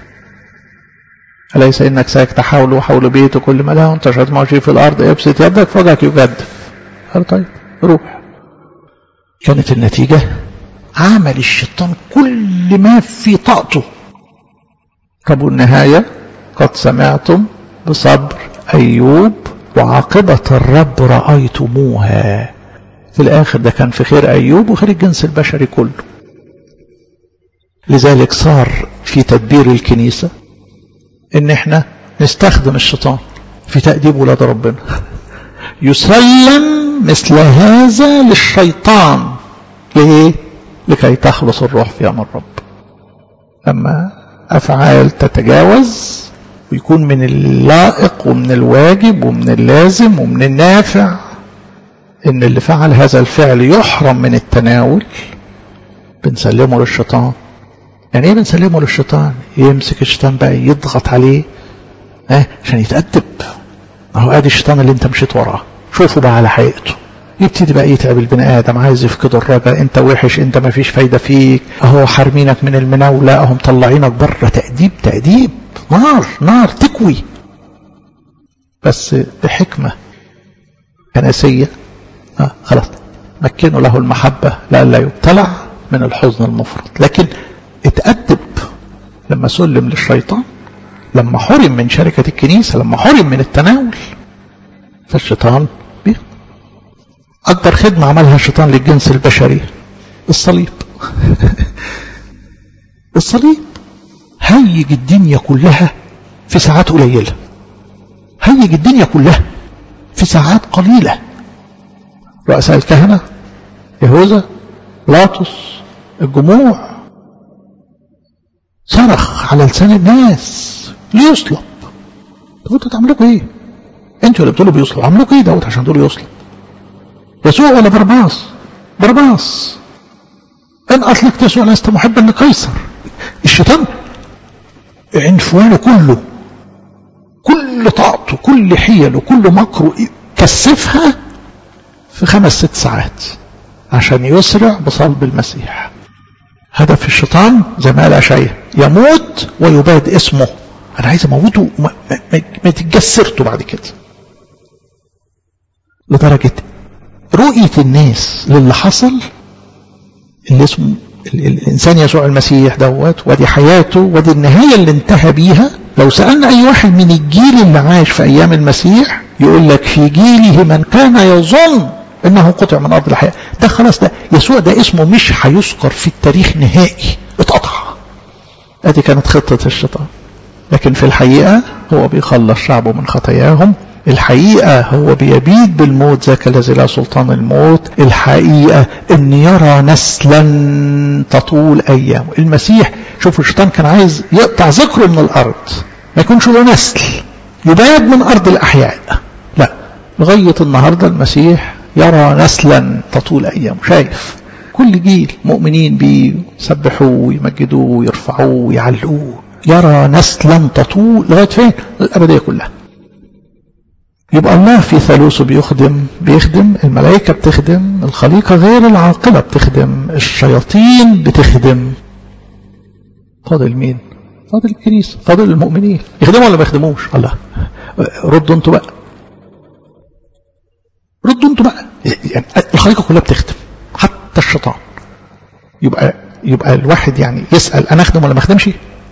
أليس إنك ساك حوله حول بيته كل ما له أنت شهد ماشي في الأرض ابسط يدك فوقك يجدف قال طيب روح كانت النتيجة عمل الشيطان كل ما في طاقته طب النهاية قد سمعتم بصبر أيوب وعاقبة الرب رأيتموها في الآخر ده كان في خير أيوب وخير الجنس البشري كله لذلك صار في تدبير الكنيسة ان احنا نستخدم الشيطان في تأديب ولاد ربنا يسلم مثل هذا للشيطان ليه لكي تخلص الروح في امر الرب اما افعال تتجاوز ويكون من اللائق ومن الواجب ومن اللازم ومن النافع ان اللي فعل هذا الفعل يحرم من التناول بنسلمه للشيطان يعني ايه بنسلمه للشيطان يمسك الشيطان بقى يضغط عليه اه عشان يتأدب اهو ادي الشيطان اللي انت مشيت وراه شوفوا بقى على حقيقته يبتدي بقى يتعب البني ادم عايز يفقد الرجاء انت وحش انت ما فيش فايده فيك اهو حارمينك من المناوله اهو مطلعينك بره تأديب تأديب نار نار تكوي بس بحكمه كنسيه آه خلاص مكنوا له المحبه لئلا يبتلع من الحزن المفرط لكن اتأدب لما سلم للشيطان لما حرم من شركة الكنيسة لما حرم من التناول فالشيطان بيه أكبر خدمة عملها الشيطان للجنس البشري الصليب الصليب هيج الدنيا كلها في ساعات قليلة هيج الدنيا كلها في ساعات قليلة رؤساء الكهنة يهوذا بلاطس الجموع صرخ على لسان الناس ليصلب طب انتوا تعملوا ايه انتوا اللي بتقولوا بيصلب عملوا ايه دوت عشان تقولوا يصلب يسوع ولا برباص برباص ان اطلقت يسوع لست محبا لقيصر الشيطان عنفوانه كله كل طاقته كل حيله كل مكره كثفها في خمس ست ساعات عشان يسرع بصلب المسيح هدف الشيطان زي ما قال اشعياء يموت ويباد اسمه انا عايز اموته وما ما, ما, ما تتجسرته بعد كده لدرجة رؤية الناس للي حصل اللي اسمه الإنسان يسوع المسيح دوت ودي حياته ودي النهاية اللي انتهى بيها لو سألنا أي واحد من الجيل اللي عاش في أيام المسيح يقول لك في جيله من كان يظن انه قطع من ارض الحياه ده خلاص ده يسوع ده اسمه مش هيذكر في التاريخ نهائي اتقطع ادي كانت خطه الشيطان لكن في الحقيقه هو بيخلص شعبه من خطاياهم الحقيقة هو بيبيد بالموت ذاك الذي لا سلطان الموت الحقيقة ان يرى نسلا تطول ايامه المسيح شوفوا الشيطان كان عايز يقطع ذكره من الارض ما يكونش له نسل يباد من ارض الاحياء لا لغاية النهاردة المسيح يرى نسلا تطول ايامه شايف كل جيل مؤمنين بيه يسبحوه ويمجدوه ويرفعوه ويعلقوه يرى نسلا تطول لغاية فين الأبدية كلها يبقى الله في ثالوثه بيخدم بيخدم الملائكة بتخدم الخليقة غير العاقلة بتخدم الشياطين بتخدم فاضل مين فاضل الكنيسة فاضل المؤمنين يخدموا ولا ما يخدموش الله ردوا انتوا بقى ردوا انتوا بقى يعني الخليقة كلها بتخدم حتى الشيطان يبقى يبقى الواحد يعني يسأل أنا أخدم ولا ما أخدمش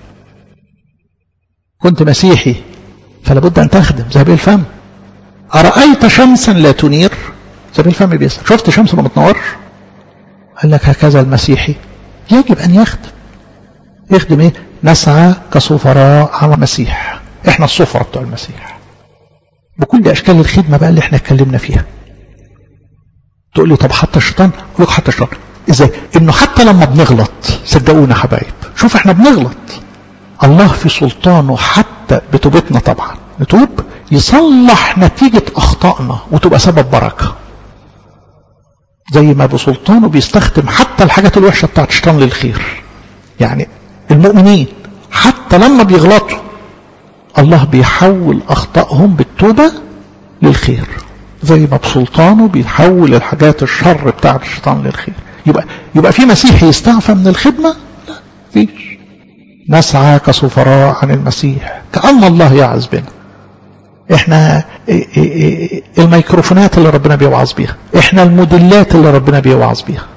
كنت مسيحي فلا بد أن تخدم زي الفم أرأيت شمسا لا تنير زي الفم بيسأل شفت شمس ما بتنورش قال لك هكذا المسيحي يجب أن يخدم يخدم إيه نسعى كسفراء على المسيح إحنا السفراء بتوع المسيح بكل أشكال الخدمة بقى اللي إحنا اتكلمنا فيها تقول لي طب حتى الشيطان أقول حتى الشيطان إزاي إنه حتى لما بنغلط صدقونا حبايب شوف إحنا بنغلط الله في سلطانه حتى بتوبتنا طبعا نتوب يصلح نتيجة أخطائنا وتبقى سبب بركة زي ما بسلطانه بيستخدم حتى الحاجات الوحشة بتاعت الشيطان للخير يعني المؤمنين حتى لما بيغلطوا الله بيحول أخطائهم بالتوبة للخير زي ما بسلطانه بيحول الحاجات الشر بتاعت الشيطان للخير يبقى يبقى في مسيحي يستعفى من الخدمة لا فيش نسعى كسفراء عن المسيح كأن الله يعز بنا احنا الميكروفونات اللي ربنا بيوعظ بيها احنا الموديلات اللي ربنا بيوعظ بيها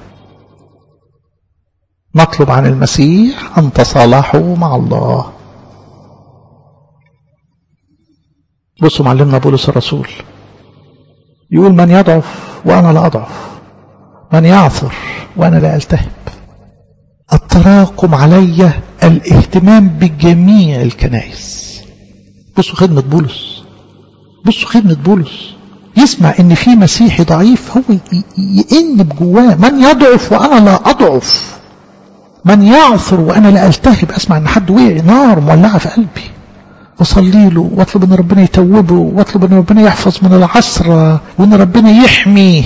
نطلب عن المسيح ان تصالحوا مع الله بصوا معلمنا بولس الرسول يقول من يضعف وانا لا اضعف من يعثر وانا لا التهب التراكم علي الاهتمام بجميع الكنائس بصوا خدمة بولس بصوا خدمة بولس يسمع ان في مسيحي ضعيف هو يئن بجواه من يضعف وانا لا اضعف من يعثر وانا لا التهب اسمع ان حد وقع نار مولعه في قلبي واصلي له واطلب ان ربنا يتوبه واطلب ان ربنا يحفظ من العسره وان ربنا يحميه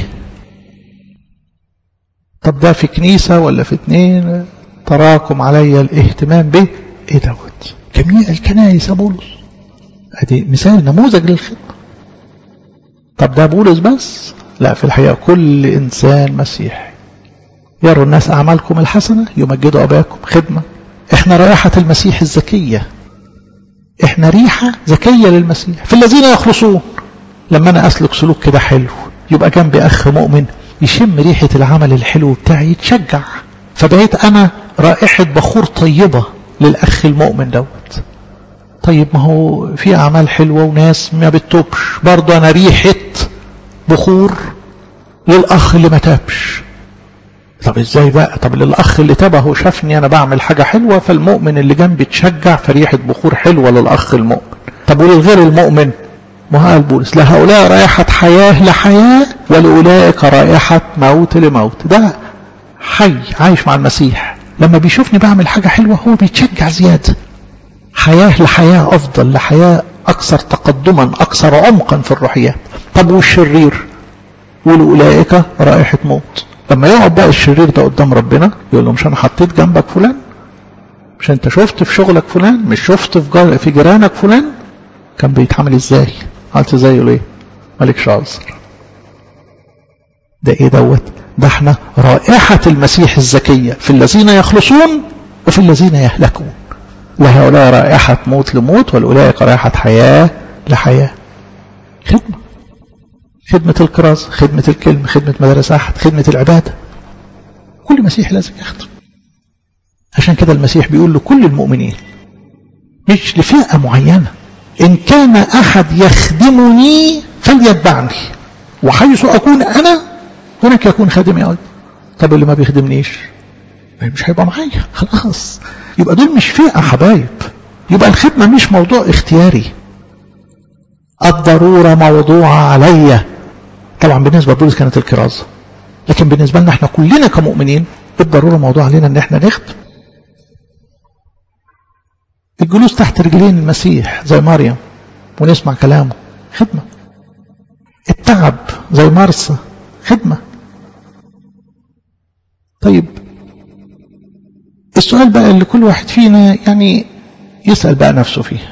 طب ده في كنيسة ولا في اتنين تراكم علي الاهتمام به ايه دوت جميع الكنائس يا بولس ادي مثال نموذج للخدمة طب ده بولس بس لا في الحقيقة كل انسان مسيحي يروا الناس اعمالكم الحسنة يمجدوا اباكم خدمة احنا رائحة المسيح الزكية احنا ريحة زكية للمسيح في الذين يخلصون لما انا اسلك سلوك كده حلو يبقى جنبي اخ مؤمن يشم ريحة العمل الحلو بتاعي يتشجع فبقيت أنا رائحة بخور طيبة للأخ المؤمن دوت طيب ما هو في أعمال حلوة وناس ما بتتوبش برضه أنا ريحة بخور للأخ اللي ما تابش طب ازاي بقى طب للأخ اللي تاب هو شافني أنا بعمل حاجة حلوة فالمؤمن اللي جنبي تشجع فريحة بخور حلوة للأخ المؤمن طب وللغير المؤمن ما قال بولس لهؤلاء رائحة حياة لحياة ولأولئك رائحة موت لموت ده حي عايش مع المسيح لما بيشوفني بعمل حاجة حلوة هو بيتشجع زيادة حياة لحياة أفضل لحياة أكثر تقدما أكثر عمقا في الروحيات طب والشرير ولأولئك رائحة موت لما يقعد بقى الشرير ده قدام ربنا يقول له مش أنا حطيت جنبك فلان مش أنت شفت في شغلك فلان مش شفت في في جيرانك فلان كان بيتعامل ازاي قالت زيه ليه مالكش عذر ده ايه دوت ده احنا رائحة المسيح الزكية في الذين يخلصون وفي الذين يهلكون وهؤلاء رائحة موت لموت والأولئك رائحة حياة لحياة خدمة خدمة الكرازة خدمة الكلمة خدمة مدارس أحد خدمة العبادة كل مسيح لازم يخدم عشان كده المسيح بيقول لكل المؤمنين مش لفئة معينة إن كان أحد يخدمني فليتبعني وحيث أكون أنا هناك يكون خادمي أيضا طب اللي ما بيخدمنيش مش هيبقى معايا خلاص يبقى دول مش فئة حبايب يبقى الخدمة مش موضوع اختياري الضرورة موضوعة عليا طبعا بالنسبة لبولس كانت الكرازة لكن بالنسبة لنا احنا كلنا كمؤمنين بالضرورة موضوع علينا ان احنا نخدم الجلوس تحت رجلين المسيح زي مريم ونسمع كلامه خدمة التعب زي مرسى خدمة طيب السؤال بقى اللي كل واحد فينا يعني يسأل بقى نفسه فيه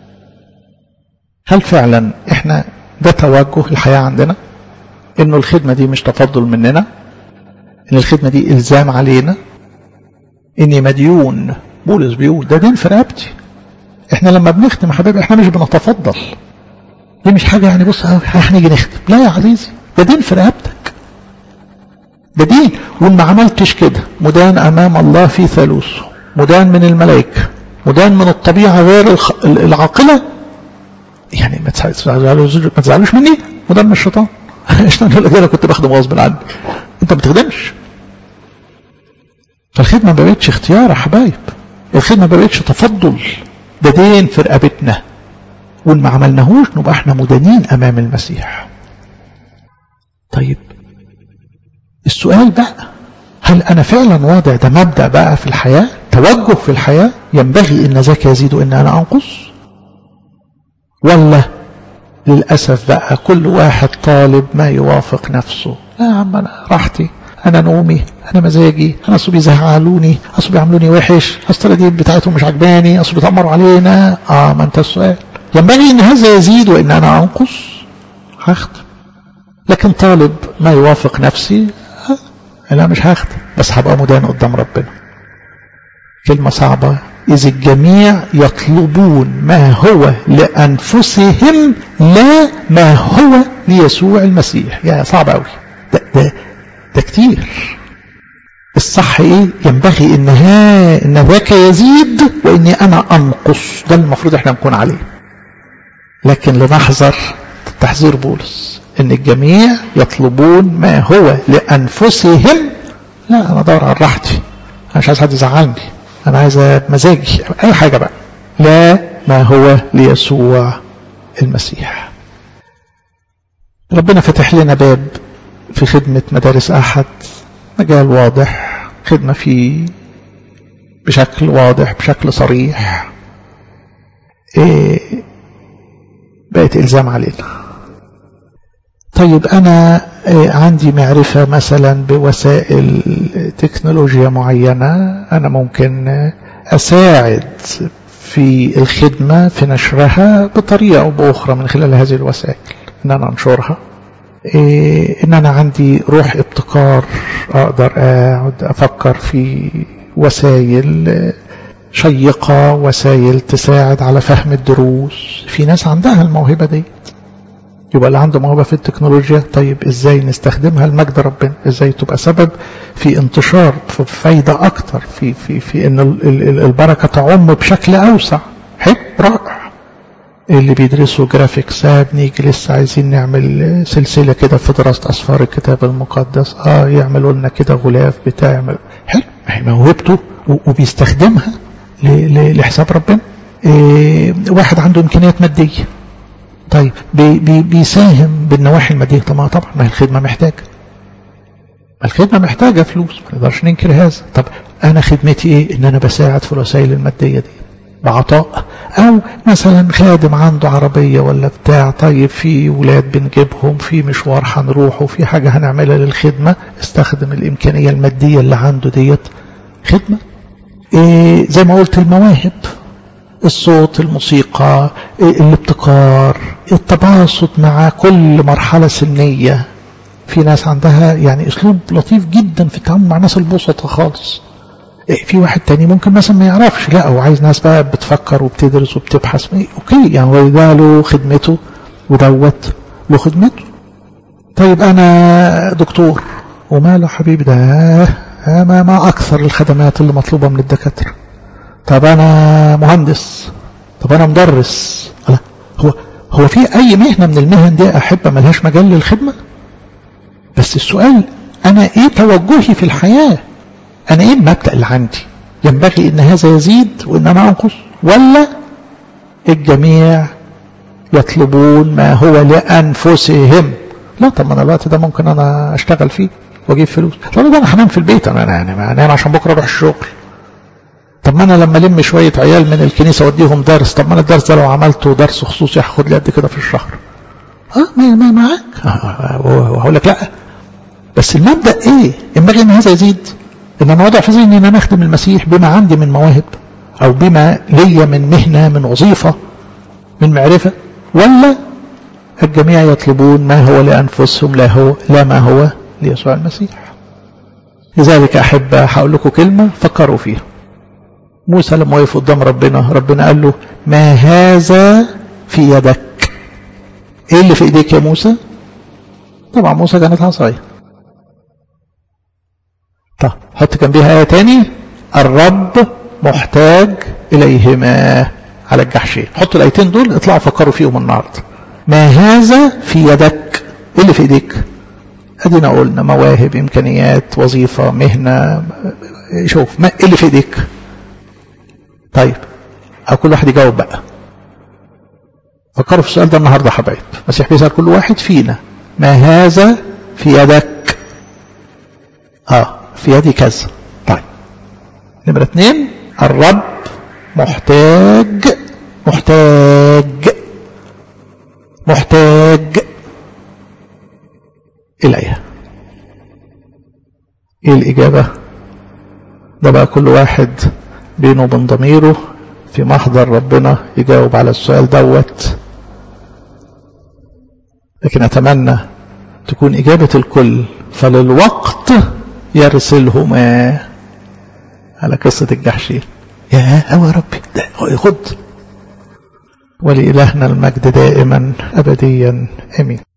هل فعلا احنا ده توجه الحياة عندنا انه الخدمة دي مش تفضل مننا ان الخدمة دي الزام علينا اني مديون بولس بيقول ده دين في رقبتي احنا لما بنخدم يا حبايبي احنا مش بنتفضل دي مش حاجة يعني بص هنيجي نخدم لا يا عزيزي ده دين في رقبتك ده دين وان ما عملتش كده مدان امام الله في ثالوثه مدان من الملائكة مدان من الطبيعة غير العاقلة يعني ما تزعلوش ما تزعلوش مني مدان من الشيطان الشيطان يقول لك انا كنت بخدم غصب عني انت ما بتخدمش فالخدمة ما بقتش اختيار يا حبايب الخدمة ما بقتش تفضل ده دين في رقبتنا وان ما عملناهوش نبقى احنا مدانين امام المسيح طيب السؤال بقى هل انا فعلا واضع ده مبدأ بقى في الحياة توجه في الحياة ينبغي ان ذاك يزيد وان انا انقص ولا للأسف بقى كل واحد طالب ما يوافق نفسه لا يا عم أنا راحتي أنا نومي أنا مزاجي أنا أصل بيزعلوني أصل بيعملوني وحش أصل الدين بتاعتهم مش عجباني أصل بيتأمروا علينا آه ما أنت السؤال ينبغي أن هذا يزيد وإن أنا أنقص هخدم لكن طالب ما يوافق نفسي لا مش هخدم بس هبقى مدان قدام ربنا كلمة صعبة إذ الجميع يطلبون ما هو لأنفسهم لا ما هو ليسوع المسيح يا صعب أوي ده, ده, ده كتير الصح إيه ينبغي إن, ها إن ذاك يزيد وإني أنا أنقص ده المفروض إحنا نكون عليه لكن لنحذر تحذير بولس إن الجميع يطلبون ما هو لأنفسهم لا أنا أدور على راحتي أنا مش عايز حد يزعلني أنا عايز مزاجي أي حاجة بقى لا ما هو ليسوع المسيح ربنا فتح لنا باب في خدمة مدارس أحد مجال واضح خدمة فيه بشكل واضح بشكل صريح إيه بقت إلزام علينا طيب أنا عندي معرفة مثلا بوسائل تكنولوجيا معينة أنا ممكن أساعد في الخدمة في نشرها بطريقة أو بأخرى من خلال هذه الوسائل إن أنا أنشرها إن أنا عندي روح ابتكار أقدر أقعد أفكر في وسائل شيقة وسائل تساعد على فهم الدروس في ناس عندها الموهبة دي يبقى اللي عنده موهبة في التكنولوجيا طيب ازاي نستخدمها لمجد ربنا ازاي تبقى سبب في انتشار في فايدة اكتر في, في, في ان البركة تعم بشكل اوسع حلو رائع اللي بيدرسوا جرافيكس بنيجي لسه عايزين نعمل سلسلة كده في دراسة اسفار الكتاب المقدس اه يعملوا لنا كده غلاف بتاع يعمل حلو هي موهبته وبيستخدمها لحساب ربنا إيه واحد عنده امكانيات ماديه طيب بي بي بيساهم بالنواحي المادية طبعا طبعا ما هي الخدمة محتاجة الخدمة محتاجة فلوس ما نقدرش ننكر هذا طب أنا خدمتي إيه إن أنا بساعد في الوسائل المادية دي بعطاء أو مثلا خادم عنده عربية ولا بتاع طيب في ولاد بنجيبهم في مشوار هنروحه في حاجة هنعملها للخدمة استخدم الإمكانية المادية اللي عنده ديت خدمة إيه زي ما قلت المواهب الصوت الموسيقى الابتكار التباسط مع كل مرحلة سنية في ناس عندها يعني اسلوب لطيف جدا في التعامل مع ناس البسطة خالص في واحد تاني ممكن مثلا ما يعرفش لا هو عايز ناس بقى بتفكر وبتدرس وبتبحث اوكي يعني هو ده له خدمته ودوت له خدمته طيب انا دكتور وماله حبيبي ده ما, ما أكثر الخدمات اللي مطلوبة من الدكاترة طب أنا مهندس طب أنا مدرس لا هو هو في أي مهنة من المهن دي أحب ملهاش مجال للخدمة بس السؤال أنا إيه توجهي في الحياة أنا إيه المبدأ اللي عندي ينبغي إن هذا يزيد وإن أنا أنقص ولا الجميع يطلبون ما هو لأنفسهم لا طب ما أنا الوقت ده ممكن أنا أشتغل فيه وأجيب فلوس طب ده أنا هنام في البيت أنا يعني أنام عشان بكرة أروح الشغل طب ما أنا لما ألم شوية عيال من الكنيسة وأديهم درس طب ما أنا الدرس ده لو عملته درس خصوصي هاخد لي قد كده في الشهر اه ما ما معاك وهقول لك لا بس المبدا ايه ينبغي ان هذا يزيد ان انا وضع في ذهني ان انا اخدم المسيح بما عندي من مواهب او بما ليا من مهنه من وظيفه من معرفه ولا الجميع يطلبون ما هو لانفسهم لا هو لا ما هو ليسوع المسيح لذلك احب هقول لكم كلمه فكروا فيها موسى لما وقف قدام ربنا ربنا قال له ما هذا في يدك ايه اللي في ايديك يا موسى طبعا موسى كانت عصايه طب حط جنبيها آية تاني الرب محتاج إليهما على الجحشين حطوا الآيتين دول اطلعوا فكروا فيهم النهاردة ما هذا في يدك إيه اللي في إيديك أدينا قلنا مواهب إمكانيات وظيفة مهنة شوف ما إيه اللي في إيديك طيب أو كل واحد يجاوب بقى فكروا في السؤال ده النهاردة حبايب المسيح بيسأل كل واحد فينا ما هذا في يدك اه في يدي كذا طيب نمرة اثنين الرب محتاج محتاج محتاج إليها ايه الإجابة ده بقى كل واحد بينه وبين ضميره في محضر ربنا يجاوب على السؤال دوت لكن أتمنى تكون إجابة الكل فللوقت يرسلهما على قصة الجحشين يا أو يا ربي ده خد ولإلهنا المجد دائما أبديا أمين